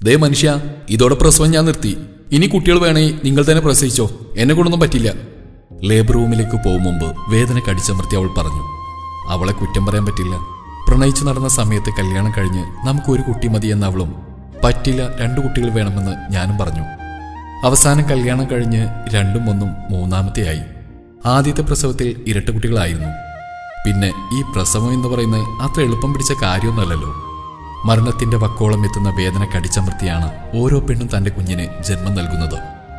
ദേ മനുഷ്യ ഇതോടെ പ്രസവം ഞാൻ നിർത്തി ഇനി കുട്ടികൾ വേണേ നിങ്ങൾ തന്നെ പ്രസവിച്ചോ എന്നെ കൊണ്ടൊന്നും പറ്റില്ല ലേബർ റൂമിലേക്ക് പോകും മുമ്പ് വേദന കടിച്ചമർത്തി അവൾ പറഞ്ഞു അവളെ കുറ്റം പറയാൻ പറ്റില്ല പ്രണയിച്ചു നടന്ന സമയത്ത് കല്യാണം കഴിഞ്ഞ് നമുക്ക് ഒരു കുട്ടി മതി എന്ന അവളും പറ്റില്ല രണ്ടു കുട്ടികൾ വേണമെന്ന് ഞാനും പറഞ്ഞു അവസാനം കല്യാണം കഴിഞ്ഞ് രണ്ടും ഒന്നും മൂന്നാമത്തെയായി ആദ്യത്തെ പ്രസവത്തിൽ ഇരട്ട കുട്ടികളായിരുന്നു പിന്നെ ഈ പ്രസവം എന്ന് പറയുന്നത് അത്ര എളുപ്പം പിടിച്ച കാര്യമൊന്നുമല്ലല്ലോ മരണത്തിന്റെ വക്കോളം എത്തുന്ന വേദന കടിച്ചമർത്തിയാണ് ഓരോ പെണ്ണും തന്റെ കുഞ്ഞിന് ജന്മം നൽകുന്നത്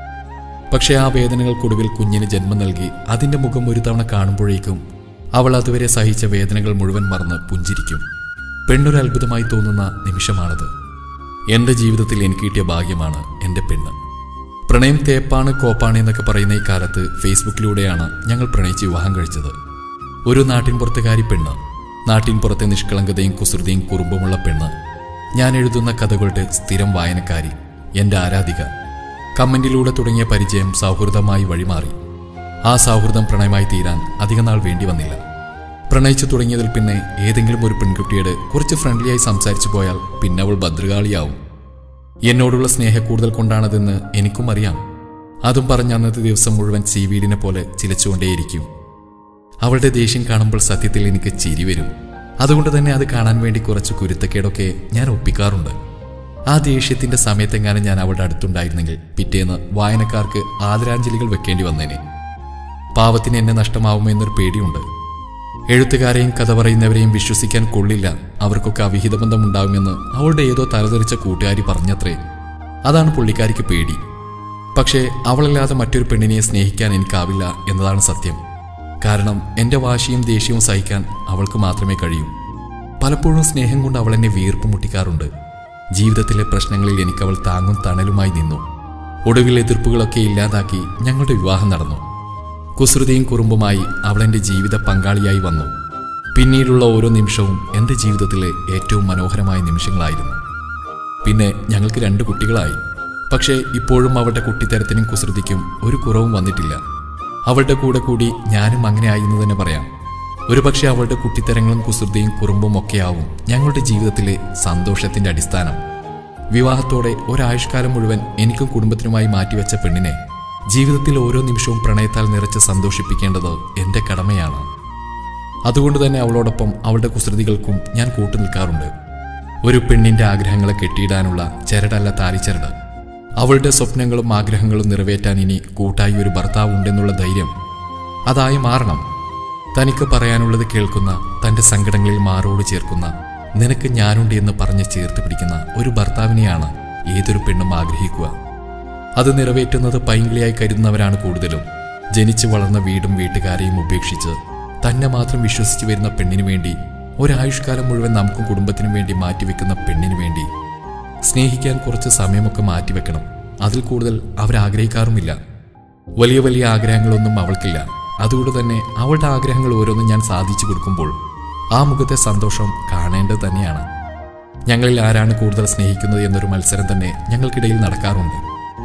പക്ഷേ ആ വേദനകൾക്കൊടുവിൽ കുഞ്ഞിന് ജന്മം നൽകി അതിന്റെ മുഖം ഒരു തവണ കാണുമ്പോഴേക്കും അവൾ അതുവരെ സഹിച്ച വേദനകൾ മുഴുവൻ മറന്ന് പുഞ്ചിരിക്കും പെണ്ണൊരു അത്ഭുതമായി തോന്നുന്ന നിമിഷമാണത് എന്റെ ജീവിതത്തിൽ എനിക്ക് കിട്ടിയ ഭാഗ്യമാണ് എന്റെ പെണ്ണ് പ്രണയം തേപ്പാണ് കോപ്പാണ് എന്നൊക്കെ പറയുന്ന ഈ കാലത്ത് ഫേസ്ബുക്കിലൂടെയാണ് ഞങ്ങൾ പ്രണയിച്ച് വിവാഹം കഴിച്ചത് ഒരു നാട്ടിൻ പുറത്തുകാരി പെണ്ണ് നാട്ടിൻ പുറത്തെ നിഷ്കളങ്കതയും കുസൃതിയും കുറുമ്പുമുള്ള പെണ്ണ് ഞാൻ എഴുതുന്ന കഥകളുടെ സ്ഥിരം വായനക്കാരി എന്റെ ആരാധിക കമന്റിലൂടെ തുടങ്ങിയ പരിചയം സൗഹൃദമായി വഴിമാറി ആ സൗഹൃദം പ്രണയമായി തീരാൻ അധികനാൾ വേണ്ടി വന്നില്ല പ്രണയിച്ചു തുടങ്ങിയതിൽ പിന്നെ ഏതെങ്കിലും ഒരു പെൺകുട്ടിയോട് കുറച്ച് ഫ്രണ്ട്ലിയായി സംസാരിച്ചു പോയാൽ പിന്നെ അവൾ ഭദ്രകാളിയാവും എന്നോടുള്ള സ്നേഹ കൂടുതൽ കൊണ്ടാണതെന്ന് എനിക്കും അറിയാം അതും പറഞ്ഞ അന്നത്തെ ദിവസം മുഴുവൻ സീവീടിനെ പോലെ ചിലച്ചുകൊണ്ടേയിരിക്കും അവളുടെ ദേഷ്യം കാണുമ്പോൾ സത്യത്തിൽ എനിക്ക് ചിരി വരും അതുകൊണ്ട് തന്നെ അത് കാണാൻ വേണ്ടി കുറച്ച് കുരുത്തക്കേടൊക്കെ ഞാൻ ഒപ്പിക്കാറുണ്ട് ആ ദേഷ്യത്തിന്റെ സമയത്തെങ്ങാനും ഞാൻ അവളുടെ അടുത്തുണ്ടായിരുന്നെങ്കിൽ പിറ്റേന്ന് വായനക്കാർക്ക് ആദരാഞ്ജലികൾ വെക്കേണ്ടി വന്നേനെ പാവത്തിന് എന്നെ നഷ്ടമാവുമെന്നൊരു പേടിയുണ്ട് എഴുത്തുകാരെയും കഥ പറയുന്നവരെയും വിശ്വസിക്കാൻ കൊള്ളില്ല അവർക്കൊക്കെ അവിഹിത ബന്ധമുണ്ടാവുമെന്ന് അവളുടെ ഏതോ തലതെറിച്ച കൂട്ടുകാരി പറഞ്ഞത്രേ അതാണ് പുള്ളിക്കാരിക്ക് പേടി പക്ഷേ അവളല്ലാതെ മറ്റൊരു പെണ്ണിനെ സ്നേഹിക്കാൻ എനിക്കാവില്ല എന്നതാണ് സത്യം കാരണം എന്റെ വാശിയും ദേഷ്യവും സഹിക്കാൻ അവൾക്ക് മാത്രമേ കഴിയൂ പലപ്പോഴും സ്നേഹം കൊണ്ട് അവൾ എന്നെ വീർപ്പ് മുട്ടിക്കാറുണ്ട് ജീവിതത്തിലെ പ്രശ്നങ്ങളിൽ എനിക്ക് അവൾ താങ്ങും തണലുമായി നിന്നു ഒടുവിൽ എതിർപ്പുകളൊക്കെ ഇല്ലാതാക്കി ഞങ്ങളുടെ വിവാഹം നടന്നു കുസൃതിയും കുറുമ്പുമായി അവൾ എൻ്റെ ജീവിത പങ്കാളിയായി വന്നു പിന്നീടുള്ള ഓരോ നിമിഷവും എൻ്റെ ജീവിതത്തിലെ ഏറ്റവും മനോഹരമായ നിമിഷങ്ങളായിരുന്നു പിന്നെ ഞങ്ങൾക്ക് രണ്ട് കുട്ടികളായി പക്ഷേ ഇപ്പോഴും അവളുടെ കുട്ടിത്തരത്തിനും കുസൃതിക്കും ഒരു കുറവും വന്നിട്ടില്ല അവളുടെ കൂടെ കൂടി ഞാനും അങ്ങനെ ആയിരുന്നു തന്നെ പറയാം ഒരുപക്ഷെ അവളുടെ കുട്ടിത്തരങ്ങളും കുസൃതിയും കുറുമ്പും ഒക്കെയാവും ഞങ്ങളുടെ ജീവിതത്തിലെ സന്തോഷത്തിന്റെ അടിസ്ഥാനം വിവാഹത്തോടെ ഒരായുഷ്കാലം മുഴുവൻ എനിക്കും കുടുംബത്തിനുമായി മാറ്റിവെച്ച പെണ്ണിനെ ജീവിതത്തിൽ ഓരോ നിമിഷവും പ്രണയത്താൽ നിറച്ച് സന്തോഷിപ്പിക്കേണ്ടത് എന്റെ കടമയാണ് അതുകൊണ്ട് തന്നെ അവളോടൊപ്പം അവളുടെ കുസൃതികൾക്കും ഞാൻ കൂട്ടുനിൽക്കാറുണ്ട് ഒരു പെണ്ണിന്റെ ആഗ്രഹങ്ങളെ കെട്ടിയിടാനുള്ള ചരടല്ല താലിച്ചരട് അവളുടെ സ്വപ്നങ്ങളും ആഗ്രഹങ്ങളും നിറവേറ്റാൻ ഇനി കൂട്ടായി ഒരു ഭർത്താവ് ഉണ്ടെന്നുള്ള ധൈര്യം അതായി മാറണം തനിക്ക് പറയാനുള്ളത് കേൾക്കുന്ന തന്റെ സങ്കടങ്ങളിൽ മാറോട് ചേർക്കുന്ന നിനക്ക് ഞാനുണ്ട് എന്ന് പറഞ്ഞ് ചേർത്ത് പിടിക്കുന്ന ഒരു ഭർത്താവിനെയാണ് ഏതൊരു പെണ്ണും ആഗ്രഹിക്കുക അത് നിറവേറ്റുന്നത് പൈങ്കിളിയായി കരുതുന്നവരാണ് കൂടുതലും ജനിച്ചു വളർന്ന വീടും വീട്ടുകാരെയും ഉപേക്ഷിച്ച് തന്നെ മാത്രം വിശ്വസിച്ചു വരുന്ന പെണ്ണിനു വേണ്ടി ഒരായുഷ്കാലം മുഴുവൻ നമുക്കും കുടുംബത്തിനും വേണ്ടി മാറ്റിവെക്കുന്ന പെണ്ണിനു വേണ്ടി സ്നേഹിക്കാൻ കുറച്ച് സമയമൊക്കെ മാറ്റിവെക്കണം അതിൽ കൂടുതൽ അവരാഗ്രഹിക്കാറുമില്ല വലിയ വലിയ ആഗ്രഹങ്ങളൊന്നും അവൾക്കില്ല അതുകൊണ്ട് തന്നെ അവളുടെ ആഗ്രഹങ്ങൾ ഓരോന്നും ഞാൻ സാധിച്ചു കൊടുക്കുമ്പോൾ ആ മുഖത്തെ സന്തോഷം കാണേണ്ടത് തന്നെയാണ് ഞങ്ങളിൽ ആരാണ് കൂടുതൽ സ്നേഹിക്കുന്നത് എന്നൊരു മത്സരം തന്നെ ഞങ്ങൾക്കിടയിൽ നടക്കാറുണ്ട്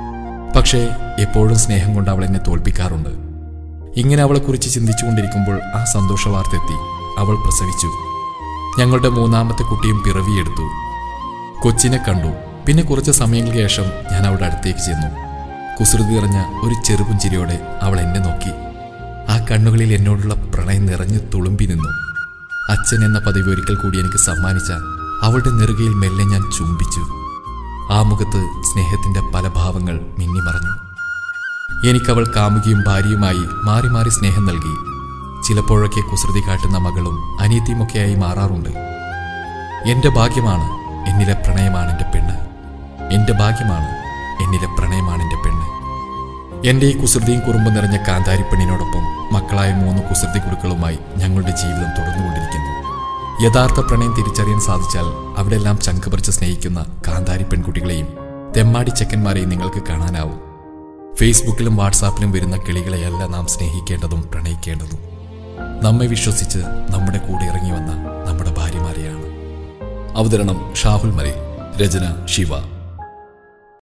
പക്ഷേ എപ്പോഴും സ്നേഹം കൊണ്ട് അവൾ എന്നെ തോൽപ്പിക്കാറുണ്ട് ഇങ്ങനെ അവളെക്കുറിച്ച് ചിന്തിച്ചുകൊണ്ടിരിക്കുമ്പോൾ ആ സന്തോഷ വാർത്ത എത്തി അവൾ പ്രസവിച്ചു ഞങ്ങളുടെ മൂന്നാമത്തെ കുട്ടിയും പിറവിയെടുത്തു കൊച്ചിനെ കണ്ടു പിന്നെ കുറച്ച് സമയങ്ങൾക്ക് ശേഷം ഞാൻ അവളുടെ അടുത്തേക്ക് ചെന്നു കുസൃതി നിറഞ്ഞ ഒരു ചെറുപുഞ്ചിരിയോടെ അവൾ എന്നെ നോക്കി ആ കണ്ണുകളിൽ എന്നോടുള്ള പ്രണയം നിറഞ്ഞു തുളുമ്പി നിന്നു അച്ഛൻ എന്ന പദവി ഒരിക്കൽ കൂടി എനിക്ക് സമ്മാനിച്ച അവളുടെ നെറുകയിൽ മെല്ലെ ഞാൻ ചുംബിച്ചു ആ മുഖത്ത് സ്നേഹത്തിന്റെ പല ഭാവങ്ങൾ മിന്നിമറഞ്ഞു എനിക്കവൾ കാമുകിയും ഭാര്യയുമായി മാറി മാറി സ്നേഹം നൽകി ചിലപ്പോഴൊക്കെ കുസൃതി കാട്ടുന്ന മകളും അനിയത്തിയുമൊക്കെയായി മാറാറുണ്ട് എന്റെ ഭാഗ്യമാണ് എന്നിലെ പ്രണയമാണ് എൻ്റെ പെണ്ണ് എന്റെ ഭാഗ്യമാണ് എന്നിലെ പ്രണയമാണ് എൻ്റെ പെണ്ണ് എന്റെ ഈ കുസൃതിയും കുറുമ്പും നിറഞ്ഞ കാന്താരി പെണ്ണിനോടൊപ്പം മക്കളായ മൂന്ന് കുസൃതി കുടുക്കളുമായി ഞങ്ങളുടെ ജീവിതം തുടർന്നുകൊണ്ടിരിക്കുന്നു യഥാർത്ഥ പ്രണയം തിരിച്ചറിയാൻ സാധിച്ചാൽ അവിടെല്ലാം ചങ്കപറിച്ച് സ്നേഹിക്കുന്ന കാന്താരി പെൺകുട്ടികളെയും തെമ്മാടി ചെക്കന്മാരെയും നിങ്ങൾക്ക് കാണാനാവും ഫേസ്ബുക്കിലും വാട്സാപ്പിലും വരുന്ന കിളികളെയല്ല നാം സ്നേഹിക്കേണ്ടതും പ്രണയിക്കേണ്ടതും നമ്മെ വിശ്വസിച്ച് നമ്മുടെ കൂടെ ഇറങ്ങി വന്ന നമ്മുടെ ഭാര്യമാരെയാണ് അവതരണം ഷാഹുൽ മലയിൽ രചന ശിവ